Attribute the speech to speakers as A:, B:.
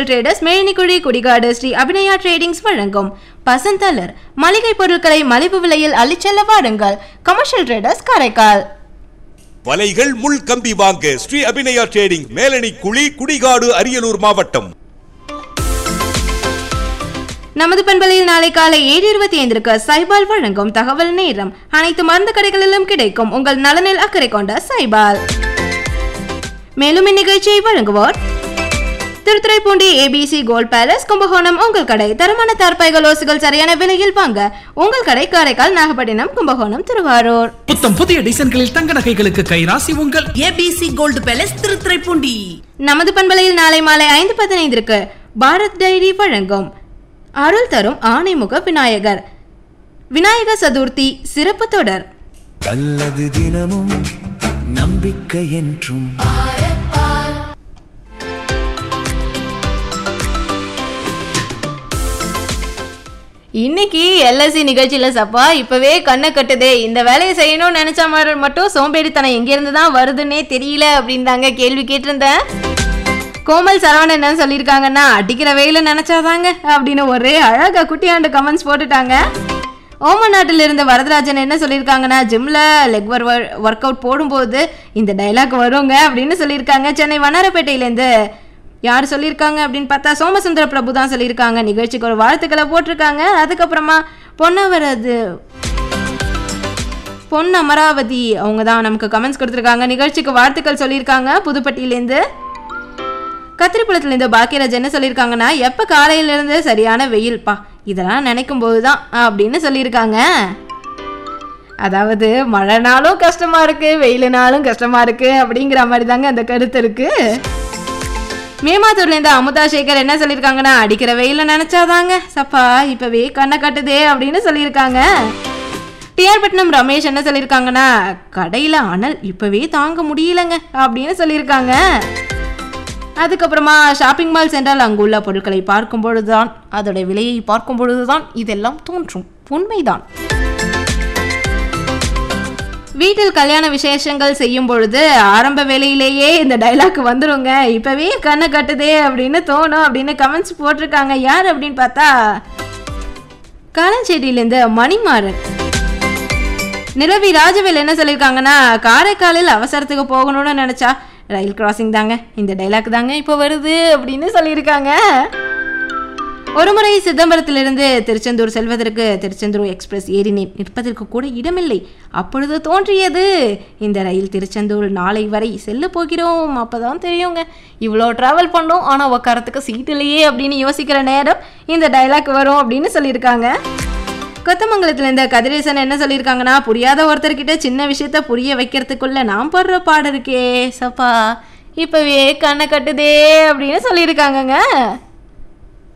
A: traders Menikkuzhi Kudikadu Sri Abhinaya tradings வழங்கும் பசந்தலர் மளிகை பொருட்களை மலிவு விலையில் அள்ளிச்செல்ல வாருங்கள் கமர்ஷியல் ட்ரேடர்ஸ் காரைக்கால்
B: வலைகள் முள் கம்பி வாங்க ஸ்ரீ அபிநயா ட்ரேடிங் மேலணி குழி குடிகாடு அரியலூர் மாவட்டம்
A: நமது பண்பலையில் நாளை காலை ஏழு இருபத்தி ஐந்திற்கு சைபால் வழங்கும் தகவல் நேரம் அனைத்து மருந்து கடைகளிலும் கிடைக்கும் உங்கள் நலனில் அக்கறை கொண்ட சைபால் மேலும் இந்நிகழ்ச்சியை வழங்குவோர் Thiruthuraipoondi ABC gold palace Kumbakonam உங்கள் கடை தரமான தார்பாய்கள் ஓசுகள் சரியான விலையில் வாங்க உங்கள் கடை காரைக்கால் நாகப்பட்டினம் கும்பகோணம் திருவாரூர்
C: புத்தம் புதிய டிசைன்களில் தங்க நகைகளுக்கு கைராசி உங்கள்
D: ஏபிசி கோல்டு பேலஸ் திருத்துறைப்பூண்டி
A: நமது பண்பலையில் நாளை மாலை ஐந்து பதினைந்திற்கு பாரத் டைரி வழங்கும் அருள் தரும் ஆணைமுக விநாயகர் விநாயகர் சதுர்த்தி சிறப்பு தொடர்
E: நல்லது தினமும் நம்பிக்கை என்றும்
A: இன்னைக்கு எல்எஸ்சி நிகழ்ச்சியில சப்பா இப்பவே கண்ணை கட்டுதே இந்த வேலையை செய்யணும்னு நினைச்சா மாதிரி மட்டும் சோம்பேறித்தனம் எங்கிருந்து தான் வருதுன்னே தெரியல அப்படின்னு தாங்க கேள்வி கேட்டிருந்தேன் கோமல் சரவணன் என்ன சொல்லியிருக்காங்கன்னா அடிக்கிற வெயில நினைச்சாதாங்க அப்படின்னு ஒரே அழகா குட்டியாண்டு கமெண்ட்ஸ் போட்டுட்டாங்க ஓமன் நாட்டில் இருந்த வரதராஜன் என்ன சொல்லியிருக்காங்கன்னா ஜிம்ல லெக் ஒர்க் அவுட் போடும்போது இந்த டைலாக் வருங்க அப்படின்னு சொல்லியிருக்காங்க சென்னை வண்ணாரப்பேட்டையிலேருந்து யார் சொல்லியிருக்காங்க அப்படின்னு பார்த்தா சோமசுந்தர பிரபு தான் சொல்லியிருக்காங்க நிகழ்ச்சிக்கு ஒரு வாழ்த்துக்களை போட்டிருக்காங்க அதுக்கப்புறமா பொன்னவரது பொன் அமராவதி அவங்க தான் நமக்கு கமெண்ட்ஸ் கொடுத்துருக்காங்க நிகழ்ச்சிக்கு வாழ்த்துக்கள் சொல்லியிருக்காங்க புதுப்பட்டியிலேருந்து கத்திரிப்பழத்துலேருந்து பாக்கியராஜ் என்ன சொல்லியிருக்காங்கன்னா எப்போ காலையிலேருந்து சரியான வெயில்ப்பா இதெல்லாம் நினைக்கும் போது தான் அப்படின்னு சொல்லியிருக்காங்க அதாவது மழைனாலும் கஷ்டமா இருக்கு வெயிலுனாலும் கஷ்டமா இருக்கு அப்படிங்கிற மாதிரி தாங்க அந்த கருத்து இருக்கு மேமாத்தூர்லேருந்து அமுதா சேகர் என்ன சொல்லியிருக்காங்கன்னா அடிக்கிற வெயில நினைச்சாதாங்க சப்பா இப்பவே கண்ணை கட்டுதே அப்படின்னு சொல்லியிருக்காங்க டிஆர்பட்டினம் ரமேஷ் என்ன சொல்லியிருக்காங்கன்னா கடையில் அனல் இப்பவே தாங்க முடியலங்க அப்படின்னு சொல்லியிருக்காங்க அதுக்கப்புறமா ஷாப்பிங் மால் சென்றால் அங்குள்ள பொருட்களை பார்க்கும் பொழுதுதான் அதோட விலையை பார்க்கும் பொழுதுதான் இதெல்லாம் தோன்றும் உண்மைதான் வீட்டில் கல்யாண விசேஷங்கள் செய்யும் பொழுது ஆரம்ப வேலையிலேயே இந்த டைலாக் வந்துருங்க இப்பவே கண்ணை கட்டுதே அப்படின்னு தோணும் அப்படின்னு கமெண்ட்ஸ் போட்டிருக்காங்க யார் அப்படின்னு பார்த்தா காலஞ்சேரியிலேருந்து மணிமாறன் நிரவி ராஜவேல் என்ன சொல்லியிருக்காங்கன்னா காரைக்காலில் அவசரத்துக்கு போகணும்னு நினச்சா ரயில் கிராசிங் தாங்க இந்த டைலாக் தாங்க இப்போ வருது அப்படின்னு சொல்லியிருக்காங்க ஒருமுறை சிதம்பரத்திலிருந்து திருச்செந்தூர் செல்வதற்கு திருச்செந்தூர் எக்ஸ்பிரஸ் ஏறினேன் நிற்பதற்கு கூட இடமில்லை அப்பொழுது தோன்றியது இந்த ரயில் திருச்செந்தூர் நாளை வரை செல்ல போகிறோம் அப்பதான் தெரியுங்க இவ்வளோ ட்ராவல் பண்ணோம் ஆனால் உட்காரத்துக்கு சீட் இல்லையே அப்படின்னு யோசிக்கிற நேரம் இந்த டைலாக் வரும் அப்படின்னு சொல்லியிருக்காங்க கொத்தமங்கலத்துல இந்த கதிரேசன் என்ன சொல்லியிருக்காங்கன்னா புரியாத ஒருத்தர்கிட்ட சின்ன விஷயத்த புரிய வைக்கிறதுக்குள்ள நான் படுற பாடு இருக்கே சப்பா இப்பவே கண்ணை கட்டுதே அப்படின்னு சொல்லியிருக்காங்கங்க